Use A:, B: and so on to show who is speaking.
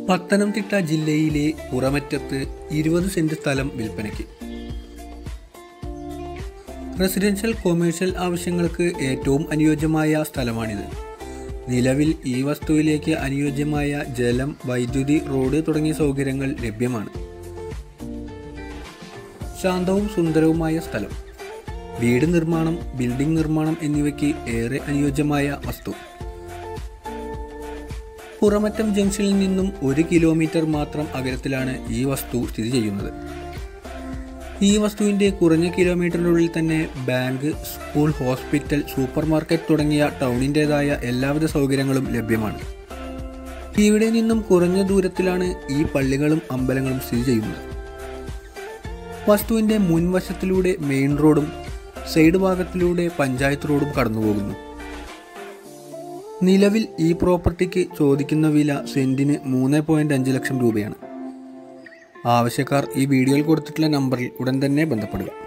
A: പത്തനംതിട്ട ജില്ലയിലെ പുറമറ്റത്ത് ഇരുപത് സെന്റ് സ്ഥലം വിൽപ്പനയ്ക്ക് റെസിഡൻഷ്യൽ കൊമേഴ്ഷ്യൽ ആവശ്യങ്ങൾക്ക് ഏറ്റവും അനുയോജ്യമായ സ്ഥലമാണിത് നിലവിൽ ഈ വസ്തുവിലേക്ക് അനുയോജ്യമായ ജലം വൈദ്യുതി റോഡ് തുടങ്ങിയ സൗകര്യങ്ങൾ ലഭ്യമാണ് ശാന്തവും സുന്ദരവുമായ സ്ഥലം വീട് നിർമ്മാണം ബിൽഡിംഗ് നിർമ്മാണം എന്നിവയ്ക്ക് ഏറെ അനുയോജ്യമായ വസ്തു പുറമറ്റം ജംഗ്ഷനിൽ നിന്നും ഒരു കിലോമീറ്റർ മാത്രം അകലത്തിലാണ് ഈ വസ്തു സ്ഥിതി ചെയ്യുന്നത് ഈ വസ്തുവിൻ്റെ കുറഞ്ഞ കിലോമീറ്ററിനുള്ളിൽ തന്നെ bank school hospital super market തുടങ്ങിയ ടൗണിൻ്റെതായ എല്ലാവിധ സൗകര്യങ്ങളും ലഭ്യമാണ് ഇവിടെ നിന്നും കുറഞ്ഞ ദൂരത്തിലാണ് ഈ പള്ളികളും അമ്പലങ്ങളും സ്ഥിതി ചെയ്യുന്നത് വസ്തുവിൻ്റെ മുൻവശത്തിലൂടെ മെയിൻ റോഡും സൈഡ് ഭാഗത്തിലൂടെ പഞ്ചായത്ത് റോഡും കടന്നുപോകുന്നു നിലവിൽ ഈ പ്രോപ്പർട്ടിക്ക് ചോദിക്കുന്ന വില സെന്റിന് മൂന്ന് പോയിന്റ് അഞ്ച് ലക്ഷം രൂപയാണ് ആവശ്യക്കാർ ഈ വീഡിയോയിൽ കൊടുത്തിട്ടുള്ള നമ്പറിൽ ഉടൻ തന്നെ ബന്ധപ്പെടുക